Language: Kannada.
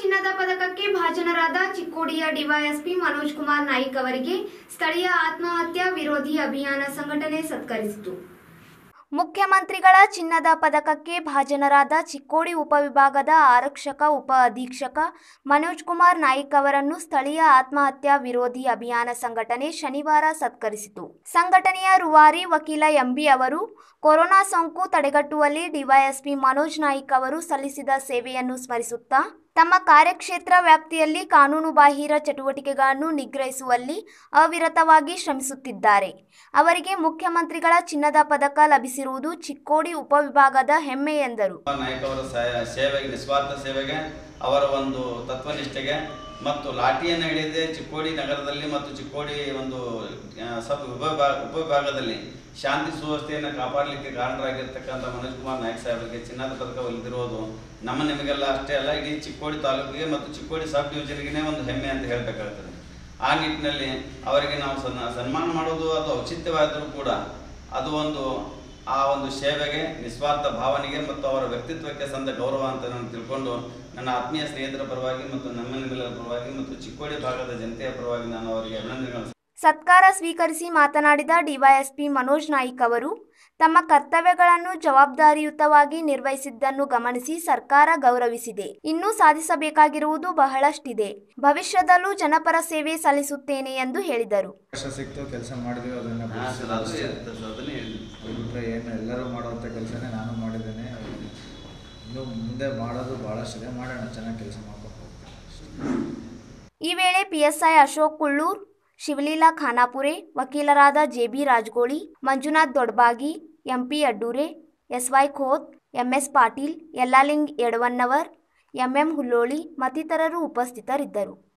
ಚಿನ್ನದ ಪದಕಕ್ಕೆ ಭಾಜನರಾದ ಚಿಕ್ಕೋಡಿಯ ಡಿವೈಎಸ್ಪಿ ಮನೋಜ್ ಕುಮಾರ್ ನಾಯ್ಕ್ ಅವರಿಗೆ ಸ್ಥಳೀಯ ಆತ್ಮಹತ್ಯಾ ವಿರೋಧಿ ಅಭಿಯಾನ ಸಂಘಟನೆ ಸತ್ಕರಿಸಿತು ಮುಖ್ಯಮಂತ್ರಿಗಳ ಚಿನ್ನದ ಪದಕಕ್ಕೆ ಭಾಜನರಾದ ಚಿಕ್ಕೋಡಿ ಉಪವಿಭಾಗದ ಆರಕ್ಷಕ ಉಪ ಅಧೀಕ್ಷಕ ಮನೋಜ್ ಕುಮಾರ್ ನಾಯ್ಕ್ ಅವರನ್ನು ಸ್ಥಳೀಯ ಆತ್ಮಹತ್ಯಾ ವಿರೋಧಿ ಅಭಿಯಾನ ಸಂಘಟನೆ ಶನಿವಾರ ಸತ್ಕರಿಸಿತು ಸಂಘಟನೆಯ ರೂವಾರಿ ವಕೀಲ ಎಂಬಿ ಅವರು ಕೊರೋನಾ ಸೋಂಕು ತಡೆಗಟ್ಟುವಲ್ಲಿ ಡಿವೈಎಸ್ಪಿ ಮನೋಜ್ ನಾಯ್ಕ್ ಅವರು ಸಲ್ಲಿಸಿದ ಸೇವೆಯನ್ನು ಸ್ಮರಿಸುತ್ತಾ ತಮ್ಮ ಕಾರ್ಯಕ್ಷೇತ್ರ ವ್ಯಾಪ್ತಿಯಲ್ಲಿ ಕಾನೂನುಬಾಹಿರ ಚಟುವಟಿಕೆಗಳನ್ನು ನಿಗ್ರಹಿಸುವಲ್ಲಿ ಅವಿರತವಾಗಿ ಶ್ರಮಿಸುತ್ತಿದ್ದಾರೆ ಅವರಿಗೆ ಮುಖ್ಯಮಂತ್ರಿಗಳ ಚಿನ್ನದ ಪದಕ ಲಭಿಸಿರುವುದು ಚಿಕ್ಕೋಡಿ ಉಪವಿಭಾಗದ ಹೆಮ್ಮೆ ಎಂದರು ನಾಯಕ್ ಅವರ ಸಹ- ಸೇವೆಗೆ ನಿಸ್ವಾರ್ಥ ಸೇವೆಗೆ ಅವರ ಒಂದು ತತ್ವನಿಷ್ಠೆಗೆ ಮತ್ತು ಲಾಠಿಯನ್ನು ಹಿಡಿಯದೆ ಚಿಕ್ಕೋಡಿ ನಗರದಲ್ಲಿ ಮತ್ತು ಚಿಕ್ಕೋಡಿ ಒಂದು ಆ, ಸಬ್ ಉಪವಿಭಾಗ ಉಪವಿಭಾಗದಲ್ಲಿ ಶಾಂತಿ ಸುವ್ಯವಸ್ಥೆಯನ್ನು ಕಾಪಾಡಲಿಕ್ಕೆ ಕಾರಣರಾಗಿರ್ತಕ್ಕಂಥ ಮನೋಜ್ ಕುಮಾರ್ ನಾಯಕ್ ಸಾಹೇಬರಿಗೆ ಚಿನ್ನದ ಪದಕ ಒಲಿದಿರೋದು ನಮ್ಮ ನಿಮಗೆಲ್ಲ ಅಷ್ಟೇ ಅಲ್ಲ ಇಡೀ ಚಿಕ್ಕೋಡಿ ತಾಲೂಕಿಗೆ ಮತ್ತು ಚಿಕ್ಕೋಡಿ ಸಬ್ ಡಿವಿಷನ್ಗೆ ಒಂದು ಹೆಮ್ಮೆ ಅಂತ ಹೇಳಬೇಕಾಗ್ತದೆ ಆ ನಿಟ್ಟಿನಲ್ಲಿ ಅವರಿಗೆ ನಾವು ಸನ್ನ ಸನ್ಮಾನ ಮಾಡೋದು ಅದು ಔಚಿತ್ಯವಾದರೂ ಕೂಡ ಅದು ಒಂದು ಆ ಒಂದು ಸೇವೆಗೆ ನಿಸ್ವಾರ್ಥ ಭಾವನೆಗೆ ಮತ್ತು ಅವರ ವ್ಯಕ್ತಿತ್ವಕ್ಕೆ ಸಂದ ಗೌರವ ಅಂತ ನಾನು ತಿಳ್ಕೊಂಡು ನನ್ನ ಆತ್ಮೀಯ ಸ್ನೇಹಿತರ ಪರವಾಗಿ ಮತ್ತು ನಮ್ಮ ನಿಮ್ಮೆಲ್ಲರ ಪರವಾಗಿ ಮತ್ತು ಚಿಕ್ಕೋಡಿ ಭಾಗದ ಜನತೆಯ ಪರವಾಗಿ ನಾನು ಅವರಿಗೆ ಅಭಿನಂದನೆಗಳು ಸತ್ಕಾರ ಸ್ವೀಕರಿಸಿ ಮಾತನಾಡಿದ ಡಿವೈಎಸ್ಪಿ ಮನೋಜ್ ನಾಯ್ಕ್ ಅವರು ತಮ್ಮ ಕರ್ತವ್ಯಗಳನ್ನು ಜವಾಬ್ದಾರಿಯುತವಾಗಿ ನಿರ್ವಹಿಸಿದ್ದನ್ನು ಗಮನಿಸಿ ಸರ್ಕಾರ ಗೌರವಿಸಿದೆ ಇನ್ನೂ ಸಾಧಿಸಬೇಕಾಗಿರುವುದು ಬಹಳಷ್ಟಿದೆ ಭವಿಷ್ಯದಲ್ಲೂ ಜನಪರ ಸೇವೆ ಸಲ್ಲಿಸುತ್ತೇನೆ ಎಂದು ಹೇಳಿದರು ಅವಕಾಶ ಸಿಕ್ತು ಕೆಲಸ ಮಾಡಿದ್ವಿ ಅದನ್ನು ಹಾಂ ಸರ್ ಅದು ಇರ್ತದೆ ಸರ್, ಅದನ್ನೇ ಹೇಳಿದ್ದು. ಬಿಟ್ಟರೆ ಏನು ಎಲ್ಲರೂ ಮಾಡುವಂಥ ಕೆಲಸನೇ ನಾನು ಮಾಡಿದ್ದೇನೆ ಇನ್ನು ಮುಂದೆ ಮಾಡೋದು ಭಾಳಷ್ಟಿದೆ ಮಾಡೋಣ ಚೆನ್ನಾಗಿ ಕೆಲಸ ಮಾಡ್ಕೊಂಡು ಹೋಗ್ತೀನಿ ಈ ವೇಳೆ ಪಿಎಸ್ಐ ಅಶೋಕ್ ಕುಳ್ಳೂರ್ ಶಿವಲೀಲಾ ಖಾನಾಪುರೆ ವಕೀಲರಾದ JB Rajagoli Manjunath Dodbagi MP Addure SY Khot MS Patil Yallaling Yadavannavar MM Hulloli ಮತ್ತಿತರರು ಉಪಸ್ಥಿತರಿದ್ದರು